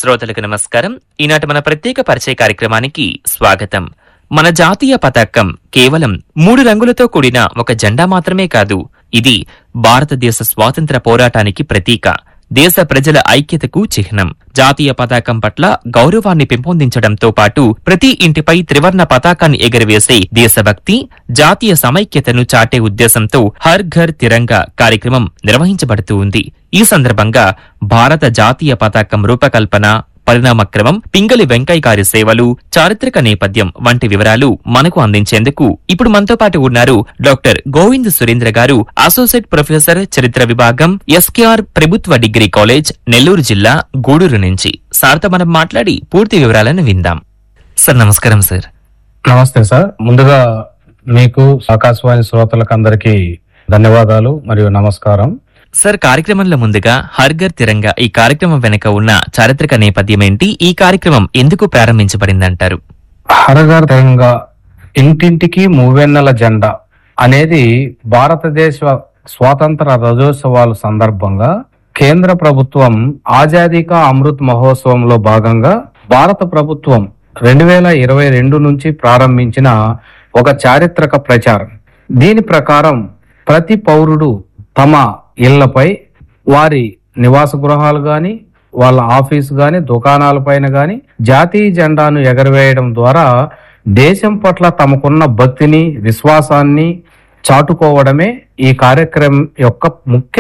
శ్రోతలకు నమస్కారం ఈనాటి మన ప్రత్యేక పరిచయ కార్యక్రమానికి స్వాగతం మన జాతీయ పతాకం కేవలం మూడు రంగులతో కూడిన ఒక జెండా మాత్రమే కాదు ఇది భారతదేశ స్వాతంత్ర పోరాటానికి ప్రతీక దేశ ప్రజల ఐక్యతకు చిహ్నం జాతీయ పతాకం పట్ల గౌరవాన్ని పెంపొందించడంతో పాటు ప్రతి ఇంటిపై త్రివర్ణ పతాకాన్ని ఎగురవేసే దేశభక్తి జాతీయ సమైక్యతను చాటే ఉద్దేశంతో హర్ ఘర్ తిరంగా కార్యక్రమం నిర్వహించబడుతూ ఉంది ఈ సందర్భంగా భారత జాతీయ పతాకం రూపకల్పన పరిణామక్రమం పింగళి వెంకయ్య గారి సేవలు చారిత్రక నేపథ్యం వంటి వివరాలు మనకు అందించేందుకు ఇప్పుడు మనతో పాటు ఉన్నారు డాక్టర్ గోవింద్ సురేంద్ర గారు అసోసియేట్ ప్రొఫెసర్ చరిత్ర విభాగం ఎస్కేఆర్ ప్రభుత్వ డిగ్రీ కాలేజ్ నెల్లూరు జిల్లా గూడూరు నుంచి సార్తో మనం మాట్లాడి పూర్తి వివరాలను విందాం సార్ నమస్కారం సార్ నమస్తే సార్ ముందుగా మీకు ఆకాశవాణి శ్రోతలకు అందరికీ ధన్యవాదాలు మరియు నమస్కారం సార్ కార్యక్రమంలో ముందుగా హర్ఘర్ తిరంగా ఈ కార్యక్రమం వెనుక ఉన్న చారిత్రక నేపథ్యం ఏంటి ఈ కార్యక్రమం ఎందుకు ప్రారంభించబడిందంటారు హరగర్ తెలంగా ఇంటింటికి మూవెన్నెల జెండా అనేది భారతదేశ స్వాతంత్ర రజోత్సవాల సందర్భంగా కేంద్ర ప్రభుత్వం ఆజాదీ కా అమృత్ మహోత్సవంలో భాగంగా భారత ప్రభుత్వం రెండు వేల ఇరవై రెండు నుంచి ప్రారంభించిన ఒక చారిత్రక ప్రచారం దీని ప్రకారం ప్రతి పౌరుడు తమ ఇళ్లపై వారి నివాస గృహాలు గాని వాళ్ళ ఆఫీస్ గాని దుకాణాలపైన గాని జాతీయ జెండాను ఎగరవేయడం ద్వారా దేశం పట్ల తమకున్న భక్తిని విశ్వాసాన్ని చాటుకోవడమే ఈ కార్యక్రమం యొక్క ముఖ్య